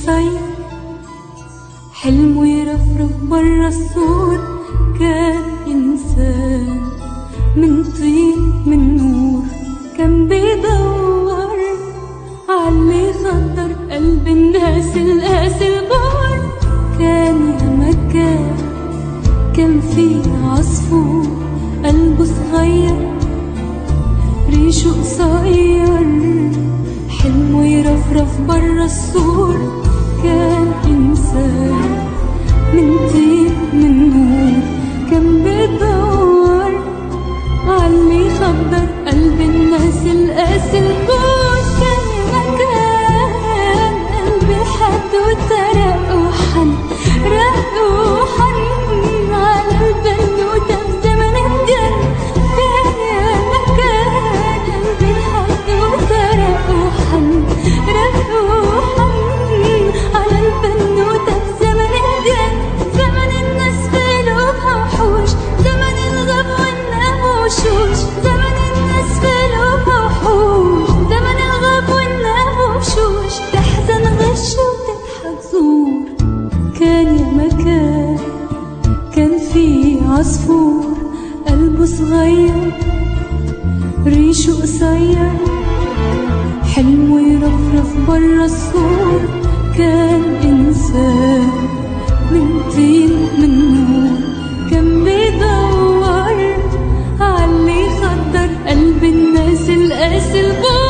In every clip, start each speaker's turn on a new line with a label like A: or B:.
A: قصير حلمه يرفرف برا السور كان إنسان من طين من نور كان بيدور عاللي خطر قلب الناس القاسي البور كان يا مكان كان في عصفور قلبه صغير ريشه قصير حلمه يرفرف برا السور كان إنسان من طين من نور كان بيدور عاللي خبر قلب الناس القاسي البور كان مكان قلبي حد وترق وحن رق وحن على البنوتة في زمن الجن كان يا مكان قلبي حد وترق وحن رق وحن على البنوتة في زمن الجن زمن الناس في قلوبها وحوش زمن الغب والنام وشوش زمن الناس في قلوبها وحوش زمن الغب والنام وشوش تحزن غش وتضحك زور كان يا مكان كان في عصفور قلبه صغير ريشه قصير حلمه يرفرف برا السور كان إنسان من طين من نور كان بيدور عاللي خطر قلب الناس القاسي البور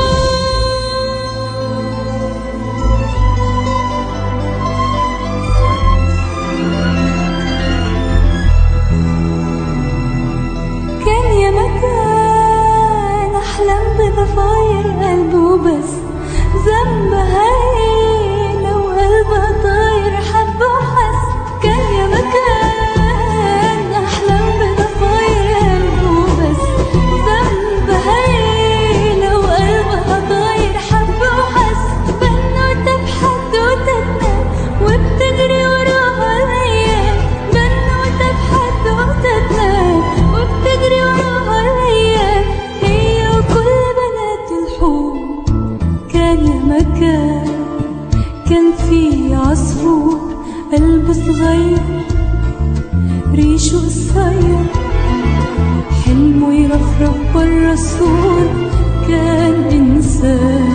A: كان يا مكان أحلام بضفاير قلبه بس ذنب هاي لو قلبه طاير حب وحس كان يا مكان أحلام بضفاير قلبه بس ذنب هاي لو قلبها طاير حب وحس بنوتة بحدوتتنا وبتجري وراها الأيام بنوتة بحدوتتنا وبتجري وراها الأيام هي وكل بنات الحور كان يا مكان كان في عصفور قلبه صغير ريشه قصير حلمه يرفرف برا السور كان إنسان